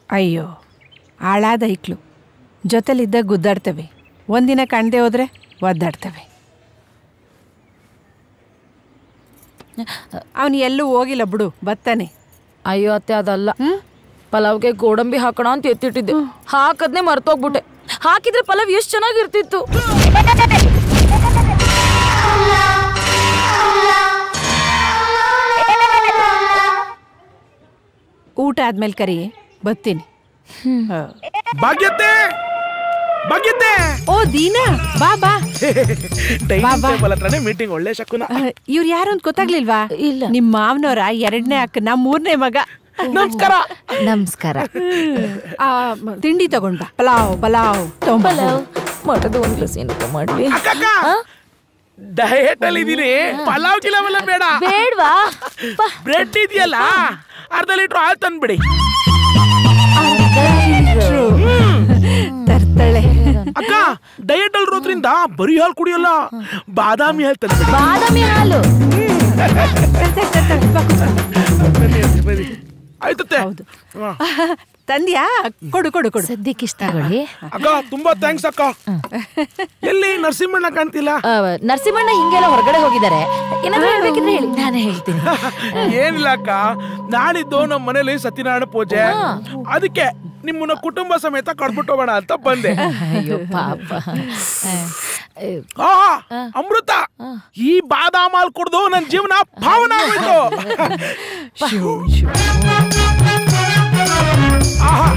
ಅಯ್ಯೋ ಹಾಳಾದ ಐಕ್ಳು ಜೊತೆಲಿದ್ದ ಗುದ್ದಾಡ್ತವೆ ಒಂದಿನ ಕಾಣದೆ ಹೋದ್ರೆ ಒದ್ದಾಡ್ತವೆ ಅವನು ಎಲ್ಲೂ ಹೋಗಿಲ್ಲ ಬಿಡು ಬತ್ತಾನೆ ಅಯ್ಯೋ ಅತ್ತೆ ಅದಲ್ಲ ಪಲಾವ್ಗೆ ಗೋಡಂಬಿ ಹಾಕೋಣ ಅಂತ ಎತ್ತಿಟ್ಟಿದ್ದೆ ಹಾಕದ್ನೆ ಮರ್ತೋಗ್ಬಿಟ್ಟೆ ಹಾಕಿದ್ರೆ ಪಲಾವ್ ಎಷ್ಟು ಚೆನ್ನಾಗಿರ್ತಿತ್ತು ಊಟ ಆದ್ಮೇಲೆ ಕರಿ ಬತ್ತೀನಿ ಹ. ಭಾಗ್ಯತೆ ಭಾಗ್ಯತೆ ಓ ದೀನಾ ಬಾ ಬಾ ಡೈನಿಂಗ್ ಟೇಬಲ್ ಹತ್ರನೇ ಮೀಟಿಂಗ್ ಒಳ್ಳೆ ಶಕುನ ಇವ್ರು ಯಾರು ಅಂತ ಗೊತ್ತಾಗ್ಲಿಲ್ವಾ ಇಲ್ಲ. ನಿಮ್ ಮಾವನವರ ಎರಡನೇ ಅಕ್ಕನ ಮೂರನೇ ಮಗ ನಮಸ್ಕಾರ ನಮಸ್ಕಾರ ಆ, ಮ- ತಿಂಡಿ ತಗೊಂಡ್ ಬಾ ಪಲಾವ್ ಪಲಾವ್ ತಗೊಂಬ ಪಲಾವ್ ಮಟದ ಒಂದ್ ಗ್ಲಾಸ್ ಏನಪ್ಪ ಮಾಡ್ಲಿ ಅಕ್ಕಕ್ಕ ಡಯಟ್ ಅಲ್ಲಿ ಇದೀನಿ ಪಲಾವ್ ಗಿಲಾವೆಲ್ಲ ಬೇಡ ಬೇಡ್ವಾ ಬ್ರೆಡ್ ಇದೆಯಲ್ಲ ಅರ್ಧ ಲೀಟರ್ ಹಾಲು ತಂದ್ಬಿಡಿ ತರ್ತಾಳೆ ಅಕ್ಕ ಡಯಟ್ ಅಲ್ಲಿ ಇರೋದ್ರಿಂದ ಬರೀ ಹಾಲು ಕುಡಿಯಲ್ಲ ಬಾದಾಮಿ ಹಾಲು ತಂದ್ಬಿಡಿ ಬಾದಾಮಿ ಹಾಲು ಆಯ್ತತ್ತೆ ಹೌದು ತಂದ್ಯಾ ಕೊಡು ಕೊಡು ಕೊಡು ಸದ್ಯಕ್ಕೆ ಇಷ್ಟ ತಗೊಳ್ಳಿ ಅಕ್ಕ ತುಂಬಾ ಥ್ಯಾಂಕ್ಸ್ ಅಕ್ಕ ಎಲ್ಲಿ ನರಸಿಂಹಣ್ಣ ಕಾಣ್ತಿಲ್ಲ ಆ, ನರಸಿಂಹಣ್ಣ ಹಿಂಗೆಲ್ಲ ಹೊರಗಡೆ ಹೋಗಿದ್ದಾರೆ ಏನಾದ್ರೂ ಹೇಳ್ಬೇಕಿದ್ರೆ ಹೇಳಿ ನಾನೇ ಹೇಳ್ತೀನಿ ಏನಿಲ್ಲ ಅಕ್ಕ ನಾಳಿದ್ದು ನಮ್ಮ ಮನೇಲಿ ಸತ್ಯನಾರಾಯಣ ಪೂಜೆ ಅದಕ್ಕೆ ನಿಮ್ಮನ್ನ ಕುಟುಂಬ ಸಮೇತ ಕಡ್ಬಿಟ್ಟು ಹೋಗೋಣ ಅಂತ ಬಂದೆ ಅಯ್ಯೋ ಪಾಪ ಆ, ಆ, ಅಮೃತ ಈ ಬಾದಾಮ್ ಹಾಲ್ ಕುಡ್ದು ನನ್ನ ಜೀವನ ಭಾವನ ಆಗೋಯ್ತು ಆಹಾ,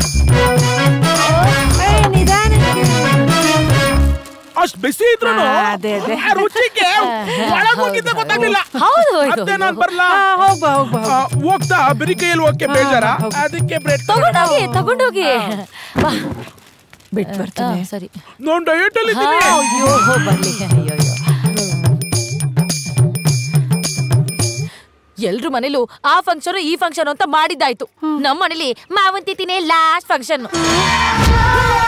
ಅಷ್ಟ್ ಬಿಸಿ ಇದ್ರು ಆ, ಅದೇ, ಅದೇ. ರುಚಿಗೆ ಒಳಗ್ ಹೋಗಿದ್ದೆ ಗೊತ್ತಾಗ್ಲಿಲ್ಲ ಹೌದು, ಹೌದು, ಅತ್ತೆ ನಾನ್ ಬರ್ಲಾ ಆ, ಹೋಗ್ಬಾ ಹೋಗ್ಬಾ ಆ, ಹೋಗ್ತಾ ಬರೀ ಕೈಯಲ್ಲಿ ಹೋಗಕ್ಕೆ ಬೇಜಾರ ಅದಕ್ಕೆ ಬ್ರೆಡ್ ತಗೊಂಡೋಗಿ ತಗೊಂಡೋಗಿ ಬಾ ಬಿಟ್ಟು ಆ, ಬರ್ತೀನಿ ಸರಿ ನಾನ್ ಡಯಟ್ ಅಲ್ಲಿ ಹಾ, ಇದ್ದೀನಿ ಅಯ್ಯೋ ಬರ್ಲಿ ಅಯ್ಯೋ ಅಯ್ಯೋ ಎಲ್ರ ಮನೇಲೂ ಆ ಫಂಕ್ಷನ್ ಈ ಫಂಕ್ಷನ್ ಅಂತ ಮಾಡಿದ್ದಾಯ್ತು ನಮ್ಮ ಮನೇಲಿ ಮಾವಂತಿತಿನೇ ಲಾಸ್ಟ್ ಫಂಕ್ಷನ್